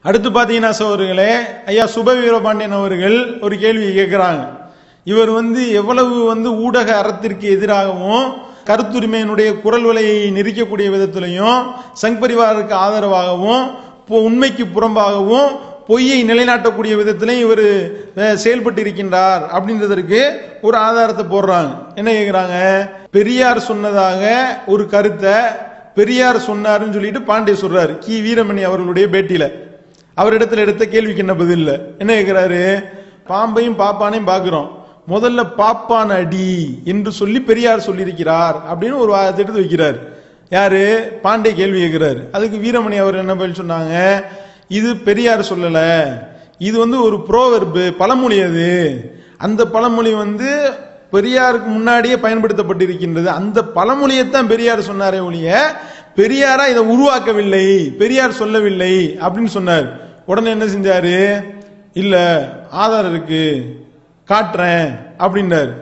அடுத்து பார்த்தீங்கன்னா சோர்களே ஐயா சுப வீரபாண்டியன் அவர்கள் ஒரு கேள்வி கேட்குறாங்க இவர் வந்து எவ்வளவு வந்து ஊடக அறத்திற்கு எதிராகவும் கருத்துரிமையினுடைய குரல் விலையை நெரிக்கக்கூடிய விதத்திலையும் சங் பரிவாருக்கு ஆதரவாகவும் பொ- உண்மைக்கு புறம்பாகவும் பொய்யை நிலைநாட்டக்கூடிய விதத்திலையும் இவர் செயல்பட்டு இருக்கின்றார் அப்படின்றதற்கு ஒரு ஆதாரத்தை போடுறாங்க என்ன கேட்குறாங்க பெரியார் சொன்னதாக ஒரு கருத்தை பெரியார் சொன்னாருன்னு சொல்லிட்டு பாண்டே சொல்றாரு கி வீரமணி அவர்களுடைய பேட்டியில அவரிடத்துல எடுத்த கேள்விக்கு என்ன பதில் இல்ல என்ன கேட்கிறாரு பாம்பையும் பாப்பானையும் பார்க்கிறோம் முதல்ல பாப்பான் அடி என்று சொல்லி பெரியார் சொல்லியிருக்கிறார் அப்படின்னு ஒரு வாதத்தை எடுத்து வைக்கிறார் யாரு பாண்டே கேள்வி கேட்கிறாரு அதுக்கு வீரமணி அவர் என்ன பதில் சொன்னாங்க இது பெரியார் சொல்லல இது வந்து ஒரு ப்ரோவெர்பு பழமொழி அது அந்த பழமொழி வந்து பெரியாருக்கு முன்னாடியே பயன்படுத்தப்பட்டிருக்கின்றது அந்த பழமொழியைத்தான் பெரியார் சொன்னாரே ஒழிய பெரியாரா இதை உருவாக்கவில்லை பெரியார் சொல்லவில்லை அப்படின்னு சொன்னார் உடனே என்ன செஞ்சாரு இல்ல ஆதாரம் இருக்கு காட்டுறேன் அப்படின்னாரு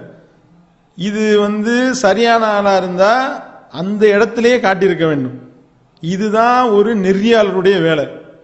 இது வந்து சரியான ஆளா இருந்தா அந்த இடத்திலேயே காட்டியிருக்க வேண்டும் இதுதான் ஒரு நெறியாளருடைய வேலை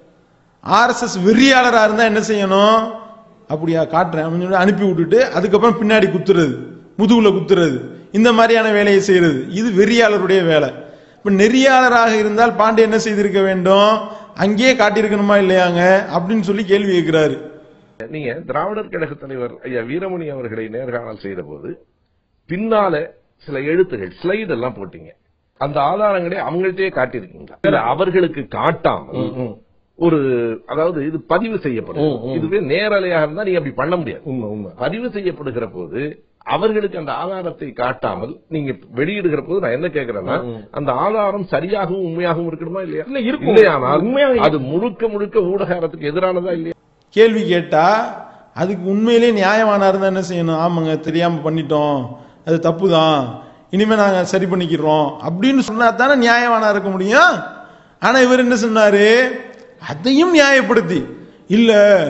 ஆர்எஸ்எஸ் வெறியாளரா இருந்தா என்ன செய்யணும் அப்படியா காட்டுறேன் அப்படின்னு சொல்லி அனுப்பி விட்டுட்டு அதுக்கப்புறம் பின்னாடி குத்துறது முதுகுல குத்துறது இந்த மாதிரியான வேலையை செய்யறது இது வெறியாளருடைய வேலை இப்ப நெறியாளராக இருந்தால் பாண்டே என்ன செய்திருக்க வேண்டும் அங்கேயே காட்டியிருக்கணுமா இல்லையாங்க அப்படின்னு சொல்லி கேள்வி கேட்கிறாரு நீங்க திராவிடர் கழக தலைவர் ஐயா வீரமணி அவர்களை நேர்காணல் செய்த போது பின்னால சில எழுத்துகள் ஸ்லைடு எல்லாம் போட்டீங்க அந்த ஆதாரங்களை அவங்கள்ட்டயே காட்டியிருக்கீங்களா இல்ல, அவர்களுக்கு காட்டாமல் ஒரு அதாவது இது பதிவு செய்யப்படும் இதுவே நேரலையாக இருந்தா நீங்க அப்படி பண்ண முடியாது உண்மை உண்மை பதிவு செய்யப்படுகிற போது அவர்களுக்கு அந்த ஆதாரத்தை காட்டாமல் நீங்க வெளியிடுகிற போது நான் என்ன கேக்குறேன்னா அந்த ஆதாரம் சரியாகவும் உண்மையாகவும் இருக்கணுமா இல்லையா இல்ல, இருக்கும். இல்லையானால் உண்மையாக அது முழுக்க முழுக்க ஊடகத்துக்கு எதிரானதா இல்லையா கேள்வி கேட்டா அதுக்கு உண்மையிலே நியாயமானா இருந்தா என்ன செய்யணும் ஆமாங்க தெரியாம பண்ணிட்டோம் அது தப்பு தான் இனிமே நாங்க சரி பண்ணிக்கிறோம் அப்படின்னு சொன்னா தானே நியாயமானா இருக்க முடியும் ஆனா இவர் என்ன சொன்னாரு அதையும் நியாயப்படுத்தி இல்ல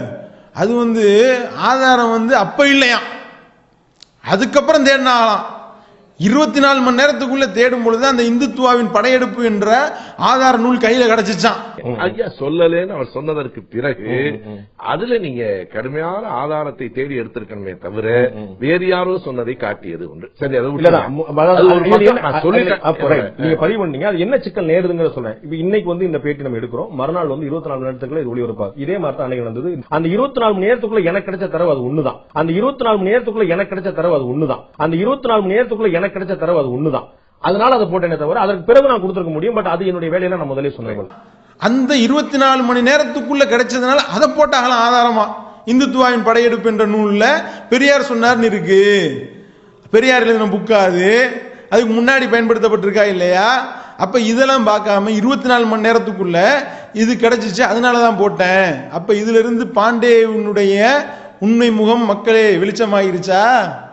அது வந்து ஆதாரம் வந்து அப்ப இல்லையா அதுக்கப்புறம் தேடினாகலாம் இருபத்தி நாலு மணி நேரத்துக்குள்ள தேடும் பொழுது அந்த இந்துத்துவாவின் படையெடுப்பு என்ற ஆதார நூல் கையில கிடைச்சிச்சான் ஐயா சொல்லலேன்னு அவர் சொன்னதற்கு பிறகு அதுல நீங்க கடுமையான ஆதாரத்தை தேடி எடுத்திருக்கணுமே தவிர வேறு யாரோ சொன்னதை காட்டியது ஒன்று சரி அதை இல்ல விட்டுறலாம். மு- அதாவது அது ஒரு இது பக்கம் என்ன- நான் அது- சொல்லிட்டேன். அப்ப right. நீங்க பதிவு பண்ணீங்க அது என்ன சிக்கல் நேருதுங்கிற சொல்றேன் இப்ப இன்னைக்கு வந்து இந்த பேட்டி நம்ம எடுக்கிறோம் மறுநாள் வந்து இருபத்தி நாலு மணி நேரத்துக்குள்ள இது ஒளிபரப்பாகும் இதே மாதிரி தான் அன்னைக்கு நடந்தது அந்த இருபத்தி நாலு மணி நேரத்துக்குள்ள எனக்கு கிடைச்ச தரவு அது ஒண்ணுதான் அந்த இருபத்தி நாலு மணி நேரத்துக்குள்ள எனக்கு கிடைச்ச தரவு அது ஒண்ணுதான் அந்த இருபத்தி நாலு மணி நேரத்துக்குள்ள எனக்கு கிடைச்ச தரவு அது ஒண்ணுதான் அதனால அதை போட்டேனே தவிர அதற்கு பிறகு நான் கொடுத்திருக்க முடியும் பட் அது என்னுடைய வேலையில நான் முதலே சொன்னேன் அந்த இருபத்தி நாலு மணி நேரத்துக்குள்ள கிடைச்சதுனால அதை போட்டாகலாம் ஆதாரமா இந்துத்துவாவின் படையெடுப்பு என்ற நூல்ல பெரியார் சொன்னார்னு இருக்கு பெரியார் எழுதின புக்கா அது அதுக்கு முன்னாடி பயன்படுத்தப்பட்டிருக்கா இல்லையா அப்ப இதெல்லாம் பார்க்காம இருபத்தி நாலு மணி நேரத்துக்குள்ள இது கிடைச்சிச்சு அதனால தான் போட்டேன் அப்ப இதுல இருந்து பாண்டேவினுடைய உண்மை முகம் மக்களே வெளிச்சமாயிருச்சா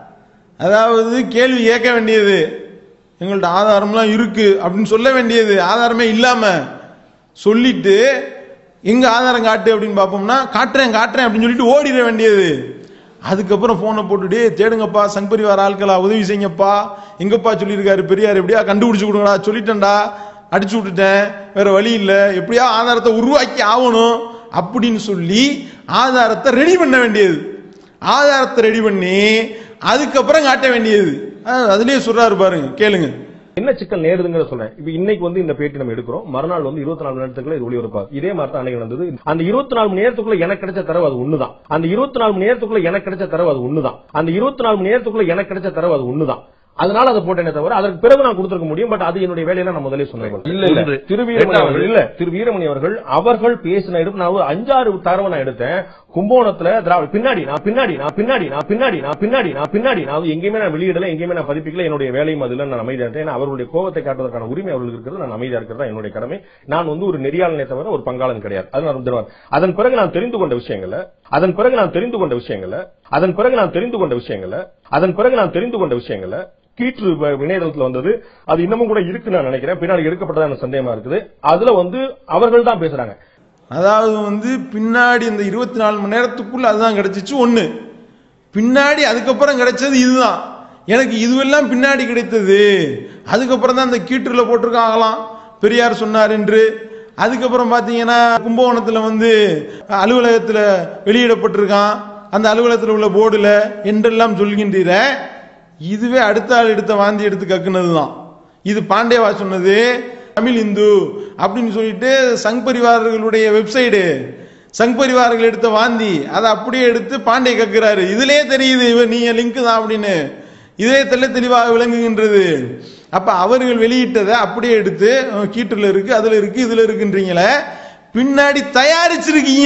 அதாவது கேள்வி கேட்க வேண்டியது எங்கள்ட்ட ஆதாரம்லாம் இருக்கு அப்படின்னு சொல்ல வேண்டியது ஆதாரமே இல்லாம சொல்லிட்டு எங்க ஆதாரம் காட்டு அப்படின்னு பார்ப்போம்னா காட்டுறேன் காட்டுறேன் அப்படின்னு சொல்லிட்டு ஓடிட வேண்டியது அதுக்கப்புறம் போனை போட்டுட்டு தேடுங்கப்பா சங் பரிவார ஆட்களா உதவி செய்யுங்கப்பா எங்கப்பா சொல்லியிருக்காரு பெரியார் எப்படியா கண்டுபிடிச்சு கொடுங்கடா சொல்லிட்டேன்டா அடிச்சு விட்டுட்டேன் வேற வழி இல்லை எப்படியா ஆதாரத்தை உருவாக்கி ஆகணும் அப்படின்னு சொல்லி ஆதாரத்தை ரெடி பண்ண வேண்டியது ஆதாரத்தை ரெடி பண்ணி அதுக்கப்புறம் காட்ட வேண்டியது அஹ் அதுலயே சொல்றாரு பாருங்க கேளுங்க என்ன சிக்கல் நேருதுங்கிற சொல்றேன் இப்ப இன்னைக்கு வந்து இந்த பேட்டி நம்ம எடுக்கிறோம் மறுநாள் வந்து இருபத்தி நாலு மணி நேரத்துக்குள்ள இது ஒளிபரப்பாகும் இதே மாதிரி தான் அன்னைக்கு நடந்தது அந்த இருபத்தி நாலு மணி நேரத்துக்குள்ள எனக்கு கிடைச்ச தரவு அது ஒண்ணுதான் அந்த இருபத்தி நாலு மணி நேரத்துக்குள்ள எனக்கு கிடைச்ச தரவு அது ஒண்ணுதான் அந்த இருபத்தி நாலு மணி நேரத்துக்குள்ள எனக்கு கிடைச்ச தரவு அது ஒண்ணுதான் அதனால அதை போட்டேனே தவிர அதற்கு பிறகு நான் கொடுத்திருக்க முடியும் பட் அது என்னுடைய வேலையில நான் முதலே சொன்னேன் இல்ல இல்ல ஒன்று. திரு வீரமணி இரண்டாவது. அவர்கள் இல்ல திரு வீரமணி அவர்கள் அவர்கள் பேசின எடுப்பு நான் ஒரு அஞ்சாறு தரவை நான் எடுத்தேன் கும்போணத்துல திராவிட பின்னாடி நான் பின்னாடி நான் பின்னாடி நான் பின்னாடி நான் பின்னாடி நான் பின்னாடி நான் வந்து எங்கேயுமே நான் வெளியிடல எங்கேயுமே நான் பதிப்பிக்கல என்னுடைய வேலையும் அதுல நான் அமைதியா இருக்கேன் ஏன்னா அவர்களுடைய கோபத்தை காட்டுவதற்கான உரிமை அவர்களுக்கு இருக்கிறது நான் அமைதியா இருக்கிறது தான் என்னுடைய கடமை நான் வந்து ஒரு நெறியாளனே தவிர ஒரு பங்காளன் கிடையாது அது நான் வந்து அதன் பிறகு நான் தெரிந்து கொண்ட விஷயங்கள்ல அதன் பிறகு நான் தெரிந்து கொண்ட விஷயங்கள்ல அதன் பிறகு நான் தெரிந்து கொண்ட விஷயங்கள்ல அதன் பிறகு நான் தெரிந்து கொண்ட விஷயங்கள்ல கீற்று வ- இணையதளத்துல வந்தது அது இன்னமும் கூட இருக்கு நான் நினைக்கிறேன் பின்னாடி எடுக்கப்பட்டதா எனக்கு சந்தேகமா இருக்குது அதுல வந்து அவர்கள் தான் பேசுறாங்க அதாவது வந்து பின்னாடி இந்த இருபத்தி நாலு மணி நேரத்துக்குள்ள அதுதான் கிடைச்சிச்சு ஒண்ணு பின்னாடி அதுக்கப்புறம் கிடைச்சது இதுதான் எனக்கு இதுவெல்லாம் பின்னாடி கிடைத்தது அதுக்கப்புறம் தான் இந்த கீற்றுல போட்டிருக்காங்களாம் பெரியார் சொன்னார் என்று அதுக்கப்புறம் பாத்தீங்கன்னா கும்பகோணத்துல வந்து அலுவலகத்துல வெளியிடப்பட்டிருக்கான் அந்த அலுவலகத்தில் உள்ள போர்டுல என்றெல்லாம் சொல்கின்றீர இதுவே அடுத்த ஆள் எடுத்த வாந்தி எடுத்து கக்குனதுதான் இது பாண்டேவா சொன்னது தமிழ் இந்து அப்படின்னு சொல்லிட்டு சங் பரிவாரர்களுடைய வெப்சைடு சங் பரிவாரர்கள் எடுத்த வாந்தி அதை அப்படியே எடுத்து பாண்டே கக்குறாரு இதுலயே தெரியுது இவர் நீங்க லிங்க் தான் அப்படின்னு இதே தெள்ள தெளிவாக விளங்குகின்றது அப்ப அவர்கள் வெளியிட்டதை அப்படியே எடுத்து அஹ், கீட்டுல இருக்கு அதுல இருக்கு இதுல இருக்குன்றீங்களே பின்னாடி தயாரிச்சிருக்கீங்க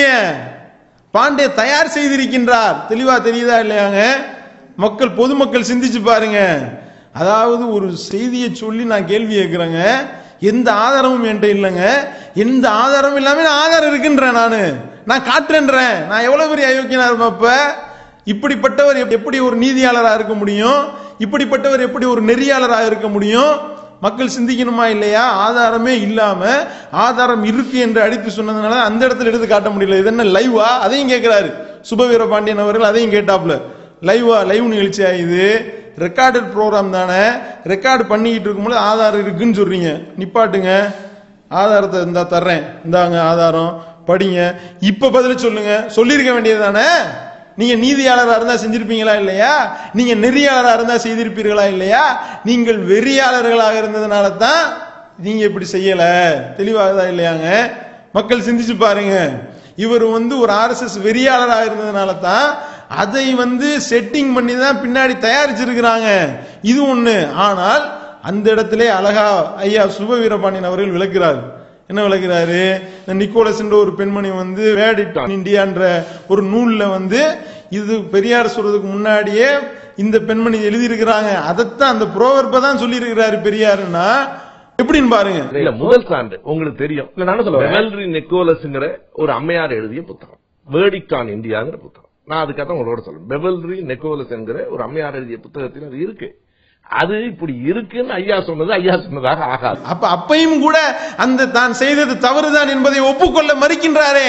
பாண்டே தயார் செய்திருக்கின்றார் தெளிவா தெரியுதா இல்லையாங்க மக்கள் பொதுமக்கள் சிந்திச்சு பாருங்க அதாவது ஒரு செய்தியை சொல்லி நான் கேள்வி கேட்கிறேங்க எந்த ஆதாரமும் என்கிட்ட இல்லைங்க எந்த ஆதாரமும் இல்லாம நான் ஆதாரம் இருக்குன்றேன் நானு நான் காட்டுறேன்றேன் நான் எவ்வளவு பெரிய அயோக்கியனா இருப்பேன் அப்ப இப்படிப்பட்டவர் எப்- எப்படி ஒரு நீதியாளரா இருக்க முடியும் இப்படிப்பட்டவர் எப்படி ஒரு நெறியாளரா இருக்க முடியும் மக்கள் சிந்திக்கணுமா இல்லையா ஆதாரமே இல்லாம ஆதாரம் இருக்கு என்று அடித்து சொன்னதுனால அந்த இடத்துல எடுத்து காட்ட முடியல இது என்ன லைவா அதையும் கேட்கிறாரு சுபவீர பாண்டியன் அவர்கள் அதையும் கேட்டாப்ல லைவா லைவ் நிகழ்ச்சியா இது ரெக்கார்டட் ப்ரோக்ராம் தானே ரெக்கார்டு பண்ணிக்கிட்டு இருக்கும்போது ஆதாரம் இருக்குன்னு சொல்றீங்க நிப்பாட்டுங்க ஆதாரத்தை இந்தா தர்றேன் இந்தாங்க ஆதாரம் படிங்க இப்ப பதில் சொல்லுங்க சொல்லியிருக்க வேண்டியது தானே நீங்க நீதியாளரா இருந்தா செஞ்சிருப்பீங்களா இல்லையா நீங்க நெறியாளரா இருந்தா செய்திருப்பீர்களா இல்லையா நீங்கள் வெறியாளர்களாக இருந்ததுனால தான் நீங்க இப்படி செய்யல தெளிவாகுதா இல்லையாங்க மக்கள் சிந்திச்சு பாருங்க இவர் வந்து ஒரு ஆர்எஸ்எஸ் வெறியாளரா இருந்ததுனால தான் அதை வந்து செட்டிங் பண்ணி தான் பின்னாடி தயாரிச்சிருக்கிறாங்க இது ஒண்ணு ஆனால் அந்த இடத்திலே அழகா ஐயா சுப வீரபாண்டியன் அவர்கள் விளக்குறாரு என்ன விளக்குறாரு இந்த நிக்கோலஸ் என்ற ஒரு பெண்மணி வந்து வேடிட் இந்தியான்ற ஒரு நூல்ல வந்து இது பெரியார் சொல்றதுக்கு முன்னாடியே இந்த பெண்மணி எழுதியிருக்கிறாங்க அதைத்தான் அந்த புரோவர்ப்பை தான் சொல்லியிருக்கிறாரு பெரியாருன்னா எப்படின்னு பாருங்க இல்ல முதல் சான்று உங்களுக்கு தெரியும் இல்ல நான் என்ன சொல்ல வரேன்? வெவல்ரி நெக்கோலஸ்ங்கிற ஒரு அம்மையார் எழுதிய புத்தகம் வேர்டிக் ஆன் இந்தியாங்கிற புத்தகம் நான் அதுக்காக தான் உங்களோட சொல்றேன் பெவல்ரி நெக்கோலஸ் என்கிற ஒரு அம்மையார் எழுதிய புத்தகத்தில் அது இருக்கு அது இப்படி இருக்குன்னு ஐயா சொன்னது ஐயா சொன்னதாக ஆகாது அப்ப அப்பையும் கூட அந்த தான் செய்தது தவறுதான் என்பதை ஒப்புக்கொள்ள மறுக்கின்றாரே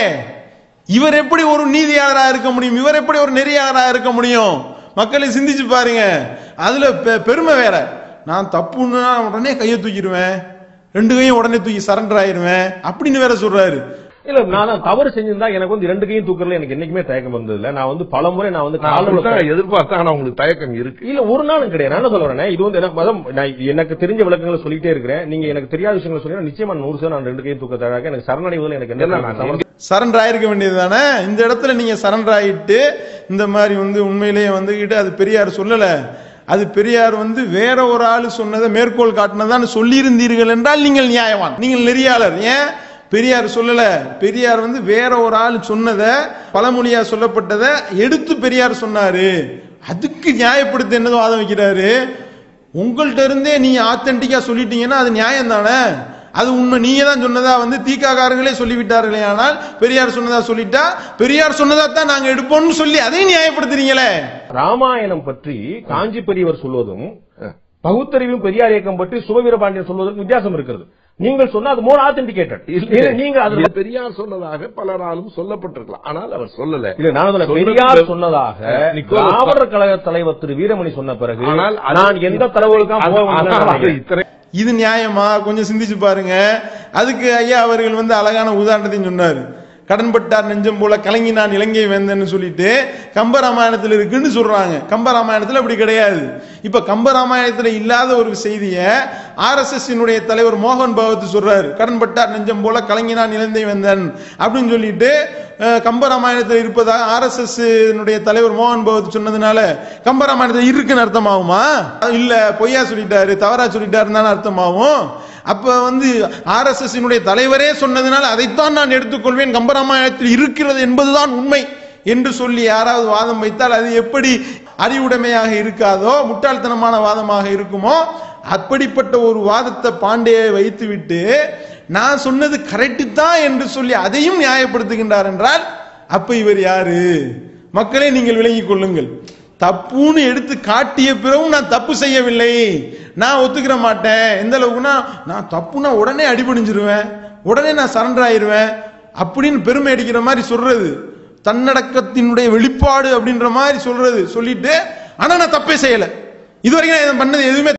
இவர் எப்படி ஒரு நீதியாளரா இருக்க முடியும் இவர் எப்படி ஒரு நெறியாளரா இருக்க முடியும் மக்களை சிந்திச்சு பாருங்க அதுல பெ- பெருமை வேற நான் தப்புன்னா உடனே கையை தூக்கிடுவேன் ரெண்டு கையும் உடனே தூக்கி சரண்டர் ஆயிருவேன் அப்படின்னு வேற சொல்றாரு இல்ல நான் தான் தவறு செஞ்சிருந்தா எனக்கு வந்து ரெண்டு கையும் தூக்கறதுல எனக்கு என்னைக்குமே தயக்கம் வந்தது இல்ல நான் வந்து பல முறை நான் வந்து நான் காலில் அப்படித்தான் எதிர்பார்த்தேன் ஆனா உங்களுக்கு தயக்கம் இருக்கு இல்ல ஒரு நாளும் கிடையாது நான் என்ன சொல்ல வரேன் இது வந்து எனக்கு மதம் நான் எனக்கு தெரிஞ்ச விளக்கங்களை சொல்லிட்டே இருக்கிறேன் நீங்க எனக்கு தெரியாத விஷயங்களை சொல்லி நிச்சயமா நூறு சதவீதம் நான் ரெண்டு கையும் தூக்க தயாராக எனக்கு சரணடைவதில் எனக்கு இல்ல, என்ன நான் சமரசம் சரண்டர் ஆயிருக்க வேண்டியது தானே இந்த இடத்துல நீங்க சரண்டர் ஆயிட்டு இந்த மாதிரி வந்து உண்மையிலேயே வந்துகிட்டு அது பெரியார் சொல்லல அது பெரியார் வந்து வேற ஒரு ஆளு சொன்னதை மேற்கோள் காட்டினதான் சொல்லியிருந்தீர்கள் என்றால் நீங்கள் நியாயவான் நீங்கள் நெறியாளர் ஏன் பெரியார் சொல்லல பெரியார் வந்து வேற ஒரு ஆள் சொன்னதை பழமொழியா சொல்லப்பட்டதை எடுத்து பெரியார் சொன்னாரு அதுக்கு நியாயப்படுத்த என்னது வாதம் வைக்கிறாரு உங்கள்ட்ட இருந்தே நீங்க ஆத்தென்டிக்கா சொல்லிட்டீங்கன்னா அது நியாயம் தானே அது உண்மை நீங்க தான் சொன்னதா வந்து தீக்காக்காரங்களே சொல்லிவிட்டார்களே ஆனால் பெரியார் சொன்னதா சொல்லிட்டா பெரியார் சொன்னதா தான் நாங்க எடுப்போம்னு சொல்லி அதையும் நியாயப்படுத்துறீங்களே ராமாயணம் பற்றி காஞ்சி பெரியவர் சொல்வதும் பகுத்தறிவும் பெரியார் இயக்கம் பற்றி சுபவீரபாண்டியன் சொல்வதற்கு வித்தியாசம் இருக்கிறது நீங்கள் சொன்னா அது மோர் ஆத்தென்டிகேட்டட் நீங்க அது இது பெரியார் சொன்னதாக பலராலும் சொல்லப்பட்டிருக்கலாம் ஆனால் அவர் சொல்லல இல்ல நான் சொல்ல சொன்னது பெரியார் பெ- சொன்னதாக நிக்கோலஸ் திராவிடர் கழக தலைவர் திரு வீரமணி சொன்ன பிறகு ஆனால் அது- நான் எந்த தலைவருக்கும் அது- போக ஆனால் அது வேண்டாம் இத்தனை இது நியாயமா கொஞ்சம் சிந்திச்சு பாருங்க அதுக்கு ஐயா அவர்கள் வந்து அழகான உதாரணத்தையும் சொன்னாரு கடன்பட்டார் நெஞ்சம் போல கலங்கினான் இலங்கை வேந்தன்னு சொல்லிட்டு கம்பராமாயணத்தில் இருக்குன்னு சொல்றாங்க கம்பராமாயணத்தில் அப்படி கிடையாது இப்ப கம்பராமாயணத்தில் இல்லாத ஒரு செய்தியை ஆர்எஸ்எஸ் தலைவர் மோகன் பகவத் சொல்றாரு கடன்பட்டார் நெஞ்சம் போல கலங்கினான் இலங்கை வேந்தன் அப்படின்னு சொல்லிட்டு அஹ், கம்பராமாயணத்தில் இருப்பதாக ஆர்எஸ்எஸ் தலைவர் மோகன் பகவத் சொன்னதுனால கம்பராமாயணத்தில் இருக்குன்னு அர்த்தமாகுமா இல்ல பொய்யா சொல்லிட்டாரு தவறா சொல்லிட்டாருன்னு தானே அர்த்தமாகும் அப்ப வந்து ஆர்எஸ்எஸ் தலைவரே சொன்னதுனால அதைத்தான் நான் எடுத்துக்கொள்வேன் கம்பராமாயணத்தில் இருக்கிறது என்பதுதான் உண்மை என்று சொல்லி யாராவது வாதம் வைத்தால் அது எப்படி அறிவுடைமையாக இருக்காதோ முட்டாள்தனமான வாதமாக இருக்குமோ அப்படிப்பட்ட ஒரு வாதத்தை பாண்டே வைத்துவிட்டு நான் சொன்னது கரெக்டு தான் என்று சொல்லி அதையும் நியாயப்படுத்துகின்றார் என்றால் அப்ப இவர் யாரு மக்களே நீங்கள் விளங்கிக் கொள்ளுங்கள் தப்புன்னு எடுத்து காட்டிய பிறகும் நான் தப்பு செய்யவில்லை நான் ஒத்துக்கிற மாட்டேன் எந்த அளவுக்குன்னா நான் தப்புனா உடனே அடிபணிஞ்சிருவேன் உடனே நான் சரண்டர் ஆயிருவேன் அப்படின்னு பெருமை அடிக்கிற மாதிரி சொல்றது தன்னடக்கத்தினுடைய வெளிப்பாடு அப்படின்ற மாதிரி சொல்றது சொல்லிட்டு ஆனா நான் தப்பே செய்யல இதுவரைக்கும் நான் இதை பண்ணது எதுவுமே